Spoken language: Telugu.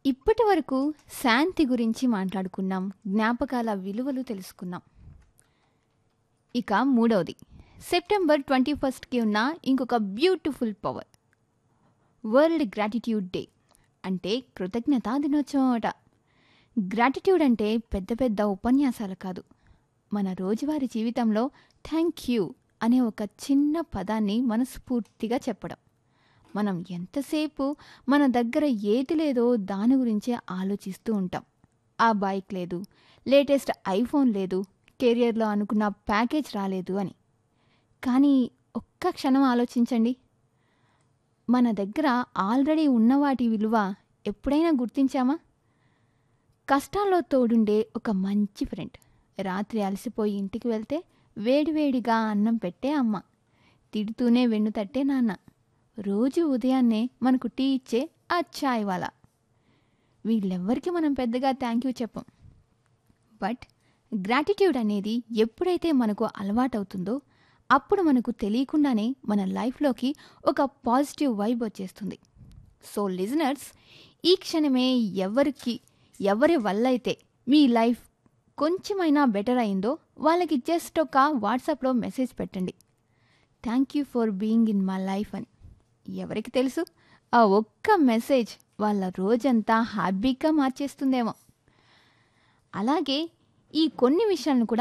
ఇప్పటి వరకు శాంతి గురించి మాట్లాడుకున్నాం జ్ఞాపకాల విలువలు తెలుసుకున్నాం ఇక మూడవది సెప్టెంబర్ ట్వంటీ ఫస్ట్కి ఉన్న ఇంకొక beautiful power world gratitude day అంటే కృతజ్ఞతా దినోత్సవం అట గ్రాటిట్యూడ్ అంటే పెద్ద పెద్ద ఉపన్యాసాలు కాదు మన రోజువారీ జీవితంలో థ్యాంక్ యూ అనే ఒక చిన్న పదాన్ని మనస్ఫూర్తిగా చెప్పడం మనం ఎంతసేపు మన దగ్గర ఏది లేదో దాని గురించే ఆలోచిస్తూ ఉంటాం ఆ బైక్ లేదు లేటెస్ట్ ఐఫోన్ లేదు కెరియర్లో అనుకున్న ప్యాకేజ్ రాలేదు అని కానీ ఒక్క క్షణం ఆలోచించండి మన దగ్గర ఆల్రెడీ ఉన్న వాటి విలువ ఎప్పుడైనా గుర్తించామా కష్టాల్లో తోడుండే ఒక మంచి ఫ్రెండ్ రాత్రి అలసిపోయి ఇంటికి వెళ్తే వేడివేడిగా అన్నం పెట్టే అమ్మ తిడుతూనే వెన్ను తట్టే నాన్న రోజు ఉదయాన్నే మనకు టీ ఇచ్చే ఆ చాయ్ వాలా వీళ్ళెవ్వరికి మనం పెద్దగా థ్యాంక్ యూ చెప్పం బట్ గ్రాటిట్యూడ్ అనేది ఎప్పుడైతే మనకు అలవాటవుతుందో అప్పుడు మనకు తెలియకుండానే మన లైఫ్లోకి ఒక పాజిటివ్ వైబ్ వచ్చేస్తుంది సో లిజనర్స్ ఈ క్షణమే ఎవరికి ఎవరి వల్ల అయితే మీ లైఫ్ కొంచెమైనా బెటర్ అయిందో వాళ్ళకి జస్ట్ ఒక వాట్సాప్లో మెసేజ్ పెట్టండి thank you for being in my life అని ఎవరికి తెలుసు ఆ ఒక్క మెసేజ్ వాళ్ళ రోజంతా హ్యాపీగా మార్చేస్తుందేమో అలాగే ఈ కొన్ని విషయాలను కూడా